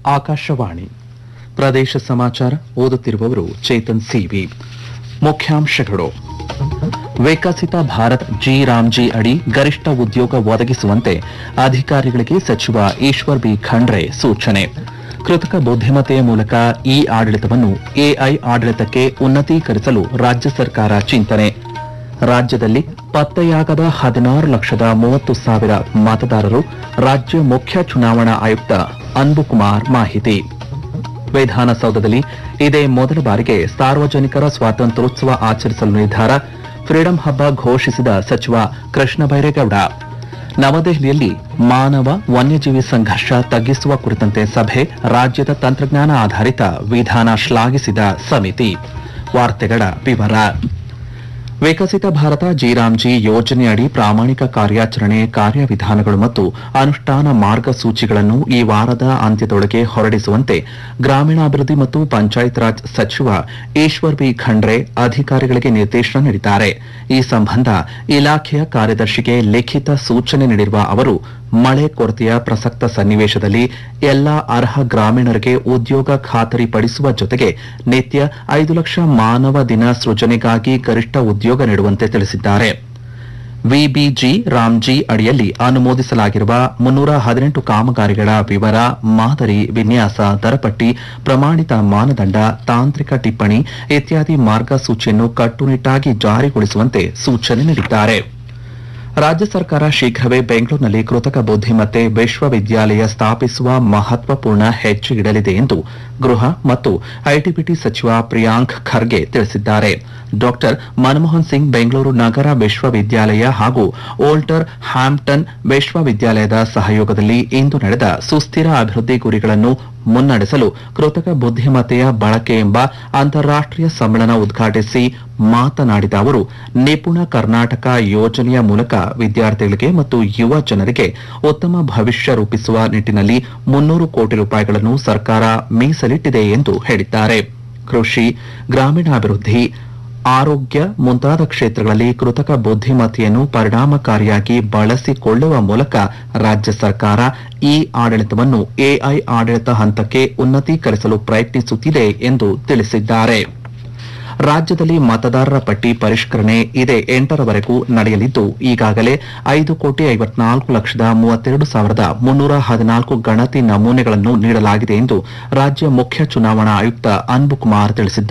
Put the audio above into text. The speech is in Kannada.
ಆಕಾಶವಾಣಿ ಪ್ರದೇಶ ಸಮಾಚಾರ ಓದುತ್ತಿರುವವರು ಚೇತನ್ ಸಿವಿ ಮುಖ್ಯಾಂಶಗಳು ವಿಕಸಿತ ಭಾರತ್ ಜಿ ರಾಮ್ಜಿ ಅಡಿ ಗರಿಷ್ಠ ಉದ್ಯೋಗ ಒದಗಿಸುವಂತೆ ಅಧಿಕಾರಿಗಳಿಗೆ ಸಚಿವ ಈಶ್ವರ್ ಬಿ ಖಂಡ್ರೆ ಸೂಚನೆ ಕೃತಕ ಬುದ್ಧಿಮತ್ತೆಯ ಮೂಲಕ ಇ ಆಡಳಿತವನ್ನು ಎಐ ಆಡಳಿತಕ್ಕೆ ಉನ್ನತೀಕರಿಸಲು ರಾಜ್ಯ ಸರ್ಕಾರ ಚಿಂತನೆ ರಾಜ್ಯದಲ್ಲಿ ಪತ್ತೆಯಾಗದ ಹದಿನಾರು ಲಕ್ಷದ ಮೂವತ್ತು ಸಾವಿರ ಮತದಾರರು ರಾಜ್ಯ ಮುಖ್ಯ ಚುನಾವಣಾ ಆಯುಕ್ತ ಅನ್ಬುಕುಮಾರ್ ಮಾಹಿತಿ ವಿಧಾನಸೌಧದಲ್ಲಿ ಇದೇ ಮೊದಲ ಬಾರಿಗೆ ಸಾರ್ವಜನಿಕರ ಸ್ವಾತಂತ್ರ್ಯೋತ್ಸವ ಆಚರಿಸಲು ನಿರ್ಧಾರ ಫ್ರೀಡಂ ಹಬ್ಬ ಘೋಷಿಸಿದ ಸಚಿವ ಕೃಷ್ಣ ಬೈರೇಗೌಡ ನವದೆಹಲಿಯಲ್ಲಿ ಮಾನವ ವನ್ಯಜೀವಿ ಸಂಘರ್ಷ ತಗ್ಗಿಸುವ ಕುರಿತಂತೆ ಸಭೆ ರಾಜ್ಯದ ತಂತ್ರಜ್ಞಾನ ಆಧಾರಿತ ವಿಧಾನ ಶ್ಲಾಘಿಸಿದ ಸಮಿತಿ ವಾರ್ತೆಗಳ ವಿವರ ವಿಕಸಿತ ಭಾರತ ಜಿರಾಮ್ಜಿ ಯೋಜನೆಯಡಿ ಪ್ರಾಮಾಣಿಕ ಕಾರ್ಯಾಚರಣೆ ಕಾರ್ಯವಿಧಾನಗಳು ಮತ್ತು ಅನುಷ್ಠಾನ ಮಾರ್ಗಸೂಚಿಗಳನ್ನು ಈ ವಾರದ ಅಂತ್ಯದೊಳಗೆ ಹೊರಡಿಸುವಂತೆ ಗ್ರಾಮೀಣಾಭಿವೃದ್ಧಿ ಮತ್ತು ಪಂಚಾಯತ್ ರಾಜ್ ಸಚಿವ ಈಶ್ವರ್ ಬಿ ಖಂಡ್ರೆ ಅಧಿಕಾರಿಗಳಿಗೆ ನಿರ್ದೇಶನ ನೀಡಿದ್ದಾರೆ ಈ ಸಂಬಂಧ ಇಲಾಖೆಯ ಕಾರ್ಯದರ್ಶಿಗೆ ಲಿಖಿತ ಸೂಚನೆ ನೀಡಿರುವ ಅವರು ಮಳೆ ಕೊರತೆಯ ಪ್ರಸಕ್ತ ಸನ್ನಿವೇಶದಲ್ಲಿ ಎಲ್ಲಾ ಅರ್ಹ ಗ್ರಾಮೀಣರಿಗೆ ಉದ್ಯೋಗ ಖಾತರಿಪಡಿಸುವ ಜೊತೆಗೆ ನಿತ್ಯ ಐದು ಲಕ್ಷ ಮಾನವ ದಿನ ಸೃಜನೆಗಾಗಿ ಗರಿಷ್ಠ ಉದ್ಯೋಗ ನೀಡುವಂತೆ ತಿಳಿಸಿದ್ದಾರೆ ವಿಬಿಜಿ ರಾಮ್ಜಿ ಅಡಿಯಲ್ಲಿ ಅನುಮೋದಿಸಲಾಗಿರುವ ಮುನ್ನೂರ ಹದಿನೆಂಟು ಕಾಮಗಾರಿಗಳ ವಿವರ ಮಾದರಿ ವಿನ್ಯಾಸ ದರಪಟ್ಟಿ ಪ್ರಮಾಣಿತ ಮಾನದಂಡ ತಾಂತ್ರಿಕ ಟಿಪ್ಪಣಿ ಇತ್ಯಾದಿ ಮಾರ್ಗಸೂಚಿಯನ್ನು ಕಟ್ಟುನಿಟ್ಟಾಗಿ ಜಾರಿಗೊಳಿಸುವಂತೆ ಸೂಚನೆ ನೀಡಿದ್ದಾರೆ ರಾಜ್ಯ ಸರ್ಕಾರ ಶೀಘ್ರವೇ ಬೆಂಗಳೂರಿನಲ್ಲಿ ಕೃತಕ ಬುದ್ಧಿಮತ್ತೆ ವಿಶ್ವವಿದ್ಯಾಲಯ ಸ್ಥಾಪಿಸುವ ಮಹತ್ವಪೂರ್ಣ ಹೆಜ್ಜೆ ಇಡಲಿದೆ ಎಂದು ಗೃಹ ಮತ್ತು ಐಟಿಬಿಟಿ ಸಚಿವ ಪ್ರಿಯಾಂಕ್ ಖರ್ಗೆ ತಿಳಿಸಿದ್ದಾರೆ ಡಾಕ್ಟರ್ ಮನಮೋಹನ್ ಸಿಂಗ್ ಬೆಂಗಳೂರು ನಗರ ವಿಶ್ವವಿದ್ಯಾಲಯ ಹಾಗೂ ಓಲ್ಟರ್ ಹ್ಯಾಂಪ್ಟನ್ ವಿಶ್ವವಿದ್ಯಾಲಯದ ಸಹಯೋಗದಲ್ಲಿ ಇಂದು ನಡೆದ ಸುಸ್ಥಿರ ಅಭಿವೃದ್ಧಿ ಗುರಿಗಳನ್ನು ಮುನ್ನಡೆಸಲು ಕೃತಕ ಬುದ್ಧಿಮತ್ತೆಯ ಬಳಕೆ ಎಂಬ ಅಂತಾರಾಷ್ಟೀಯ ಸಮ್ಮೇಳನ ಉದ್ಘಾಟಿಸಿ ಮಾತನಾಡಿದ ಅವರು ನಿಪುಣ ಕರ್ನಾಟಕ ಯೋಜನೆಯ ಮೂಲಕ ವಿದ್ಯಾರ್ಥಿಗಳಿಗೆ ಮತ್ತು ಯುವ ಜನರಿಗೆ ಉತ್ತಮ ಭವಿಷ್ಯ ರೂಪಿಸುವ ನಿಟ್ಟಿನಲ್ಲಿ ಮುನ್ನೂರು ಕೋಟಿ ರೂಪಾಯಿಗಳನ್ನು ಸರ್ಕಾರ ಮೀಸಲಿಟ್ಟಿದೆ ಎಂದು ಹೇಳಿದ್ದಾರೆ ಕೃಷಿ ಗ್ರಾಮೀಣಾಭಿವೃದ್ಧಿ ಆರೋಗ್ಯ ಮುಂತಾದ ಕ್ಷೇತ್ರಗಳಲ್ಲಿ ಕೃತಕ ಬುದ್ಧಿಮತ್ತೆಯನ್ನು ಪರಿಣಾಮಕಾರಿಯಾಗಿ ಬಳಸಿಕೊಳ್ಳುವ ಮೂಲಕ ರಾಜ್ಯ ಸರ್ಕಾರ ಈ ಆಡಳಿತವನ್ನು ಎಐ ಆಡಳಿತ ಹಂತಕ್ಕೆ ಉನ್ನತೀಕರಿಸಲು ಪ್ರಯತ್ನಿಸುತ್ತಿದೆ ಎಂದು ತಿಳಿಸಿದ್ದಾರೆ ರಾಜ್ಯದಲ್ಲಿ ಮತದಾರರ ಪಟ್ಟಿ ಪರಿಷ್ಕರಣೆ ಇದೇ ಎಂಟರವರೆಗೂ ನಡೆಯಲಿದ್ದು ಈಗಾಗಲೇ ಐದು ಕೋಟಿ ಐವತ್ನಾಲ್ಕು ಲಕ್ಷದ ಮೂವತ್ತೆರಡು ಸಾವಿರದ ಮುನ್ನೂರ ಹದಿನಾಲ್ಕು ಗಣತಿ ನಮೂನೆಗಳನ್ನು ನೀಡಲಾಗಿದೆ ಎಂದು ರಾಜ್ಯ ಮುಖ್ಯ ಚುನಾವಣಾ ಆಯುಕ್ತ ಅನ್ಬುಕುಮಾರ್ ತಿಳಿಸಿದ್ದಾರೆ